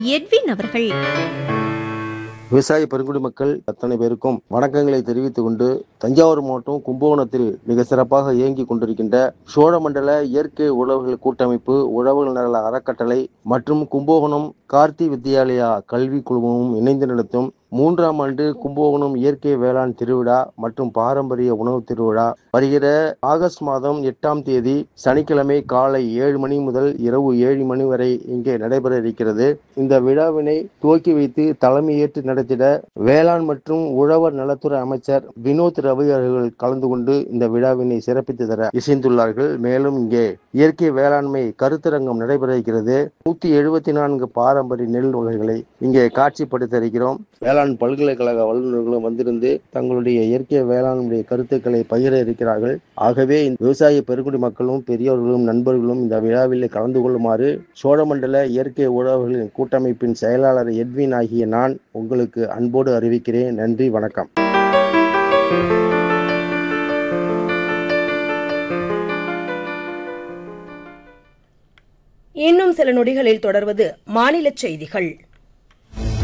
Edwin அவர்கள் விவசாய பெருங்குடி மக்கள் அத்தனை பேருக்கும் வணக்கங்களை தெரிவித்துக் கொண்டு தஞ்சாவூர் மாவட்டம் கும்பகோணத்தில் மிக சிறப்பாக இயங்கிக் கொண்டிருக்கின்ற சோழமண்டல இயற்கை உழவுகள் கூட்டமைப்பு உழவுகள் நல அறக்கட்டளை மற்றும் கும்பகோணம் கார்த்தி வித்யாலயா கல்வி குழுமமும் இணைந்து நடத்தும் மூன்றாம் ஆண்டு கும்பகோணம் இயற்கை வேளாண் திருவிழா மற்றும் பாரம்பரிய உணவு திருவிழா வருகிற ஆகஸ்ட் மாதம் எட்டாம் தேதி சனிக்கிழமை காலை ஏழு மணி முதல் இரவு ஏழு மணி வரை இங்கே நடைபெற இருக்கிறது இந்த விழாவினை துவக்கி வைத்து தலைமையேற்று நடத்திட வேளாண் மற்றும் உழவர் நலத்துறை அமைச்சர் வினோத் ரவி அவர்கள் கலந்து கொண்டு இந்த விழாவினை சிறப்பித்து தர இசைந்துள்ளார்கள் மேலும் இங்கே இயற்கை வேளாண்மை கருத்தரங்கம் நடைபெற இருக்கிறது நூத்தி எழுபத்தி நான்கு பாரம்பரிய நெல் வகைகளை இங்கே காட்சிப்படுத்த இருக்கிறோம் வேளாண் பல்கலைக்கழக வல்லுநர்களும் வந்திருந்து தங்களுடைய இயற்கை வேளாண்மைய கருத்துக்களை பகிர இருக்கிறார்கள் ஆகவே இந்த விவசாய பெருங்குடி மக்களும் பெரியோர்களும் நண்பர்களும் இந்த விழாவில் கலந்து கொள்ளுமாறு சோழமண்டல இயற்கை உழவர்களின் கூட்டமைப்பின் செயலாளர் எட்வின் ஆகிய நான் உங்களுக்கு அன்போடு அறிவிக்கிறேன் நன்றி வணக்கம் இன்னும் சில நொடிகளில் தொடர்வது மாநில செய்திகள்